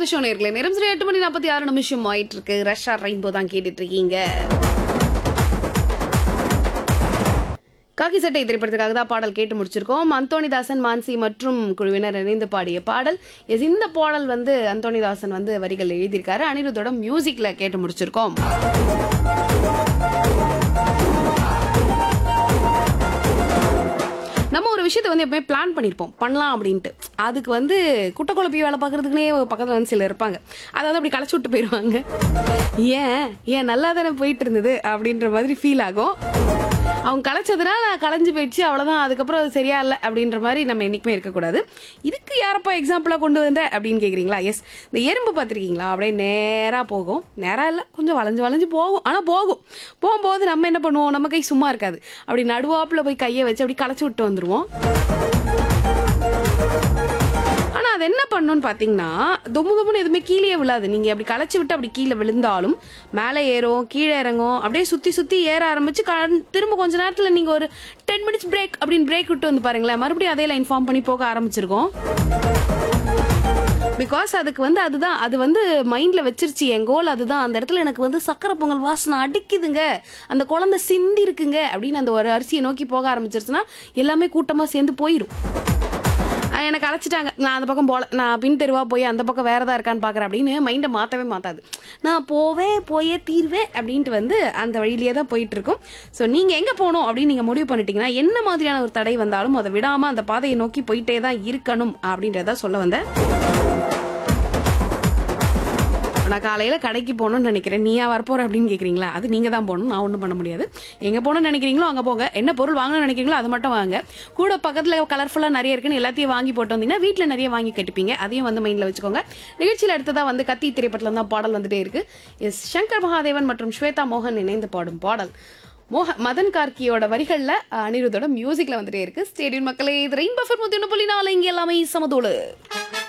to show நேர்களே நேரம் சரி எட்டு மணி நாற்பத்தி ஆறு நிமிஷம் ஆயிட்டு இருக்கு ரஷ்ஷா ரெயின்போ தான் கேட்டுட்டு இருக்கீங்க காக்கி சட்டை திரைப்படத்துக்காக தான் பாடல் கேட்டு முடிச்சிருக்கோம் அந்தோணிதாசன் மான்சி மற்றும் குழுவினர் இணைந்து பாடிய பாடல் எஸ் இந்த பாடல் வந்து அந்தோணிதாசன் வந்து வரிகள் எழுதியிருக்காரு அனிருத்தோட மியூசிக்ல கேட்டு முடிச்சிருக்கோம் நம்ம ஒரு விஷயத்தை வந்து எப்பவுமே பிளான் பண்ணியிருப்போம் பண்ணலாம் அப்படின்ட்டு அதுக்கு வந்து குட்டை குழப்பி வேலை பார்க்கறதுக்குனே பக்கத்தில் வந்து சிலர் இருப்பாங்க அதாவது அப்படி களைச்சி விட்டு போயிடுவாங்க ஏன் ஏன் நல்லா தானே போயிட்டு இருந்தது அப்படின்ற மாதிரி ஃபீல் ஆகும் அவங்க களைச்சதுனால களைஞ்சு போயிடுச்சு அவ்வளோதான் அதுக்கப்புறம் அது சரியா இல்லை அப்படின்ற மாதிரி நம்ம என்றைக்குமே இருக்கக்கூடாது இதுக்கு யாரப்பா எக்ஸாம்பிளாக கொண்டு வந்த அப்படின்னு கேட்குறீங்களா எஸ் இந்த எறும்பு பார்த்துருக்கீங்களா அப்படியே நேராக போகும் நேராக இல்லை கொஞ்சம் வளைஞ்சு வளைஞ்சு போகும் ஆனால் போகும் போகும்போது நம்ம என்ன பண்ணுவோம் நம்ம கை சும்மா இருக்காது அப்படி நடுவாப்பில் போய் கையை வச்சு அப்படி களைச்சி விட்டு வந்துடுவோம் ஆனா அது என்ன பண்ணுன்னு பாத்தீங்கன்னா தொம்மு தொம்முன்னு எதுவுமே கீழே விழாது நீங்க அப்படி களைச்சு விட்டு அப்படி கீழே விழுந்தாலும் மேலே ஏறும் கீழே இறங்கும் அப்படியே சுத்தி சுத்தி ஏற ஆரம்பிச்சு க- திரும்ப கொஞ்ச நேரத்துல நீங்க ஒரு டென் மினிட்ஸ் பிரேக் அப்படின்னு பிரேக் விட்டு வந்து பாருங்களேன் மறுபடியும் அதே லைன் ஃபார்ம் பண்ணி போக ஆரம்பிச்சிருக்கோம் பிகாஸ் அதுக்கு வந்து அதுதான் அது வந்து மைண்ட்ல வச்சிருச்சு என் கோல் அதுதான் அந்த இடத்துல எனக்கு வந்து சக்கரை பொங்கல் வாசனை அடிக்குதுங்க அந்த குழந்தை சிந்தி இருக்குங்க அப்படின்னு அந்த ஒரு அரிசியை நோக்கி போக ஆரம்பிச்சிருச்சுன்னா எல்லாமே கூட்டமா சேர்ந்து போயிடும் அஹ் எனக்கு அழைச்சிட்டாங்க நான் அந்த பக்கம் போல நான் பின் தெருவா போய் அந்த பக்கம் வேற ஏதா இருக்கான்னு பாக்குறேன் அப்படின்னு மைண்டை மாத்தவே மாத்தாது நான் போவேன் போயே தீர்வேன் அப்படின்ட்டு வந்து அந்த வழியிலேயே தான் போயிட்டு இருக்கும் ஸோ நீங்க எங்க போகணும் அப்படின்னு நீங்க முடிவு பண்ணிட்டீங்கன்னா என்ன மாதிரியான ஒரு தடை வந்தாலும் அதை விடாம அந்த பாதையை நோக்கி போயிட்டே தான் இருக்கணும் அப்படின்றத சொல்ல வந்தேன் நான் காலையில கடைக்கு போகணும்னு நினைக்கிறேன் நீயா வரப்போற அப்படின்னு கேக்குறீங்களா அது நீங்க தான் போகணும் நான் ஒன்றும் பண்ண முடியாது எங்க போகணும்னு நினைக்கிறீங்களோ அங்க போங்க என்ன பொருள் வாங்கணும்னு நினைக்கிறீங்களோ அது மட்டும் வாங்க கூட பக்கத்துல கலர்ஃபுல்லா நிறைய இருக்குன்னு எல்லாத்தையும் வாங்கி போட்டு வந்தீங்கன்னா வீட்ல நிறைய வாங்கி கட்டிப்பீங்க அதையும் வந்து மைண்ட்ல வச்சுக்கோங்க நிகழ்ச்சியில அடுத்ததா வந்து கத்தி திரைப்படத்துல தான் பாடல் வந்துட்டே இருக்கு எஸ் சங்கர் மகாதேவன் மற்றும் ஸ்வேதா மோகன் இணைந்து பாடும் பாடல் மோக மதன் கார்கியோட வரிகள்ல அஹ், அனிருத்தோட மியூசிக்ல வந்துட்டே இருக்கு ஸ்டேடியம் மக்களே இது ரெயின் பஃபர் முத்தி ஒன்று புள்ளி நாலு இங்கே எல்லாமே சமதோடு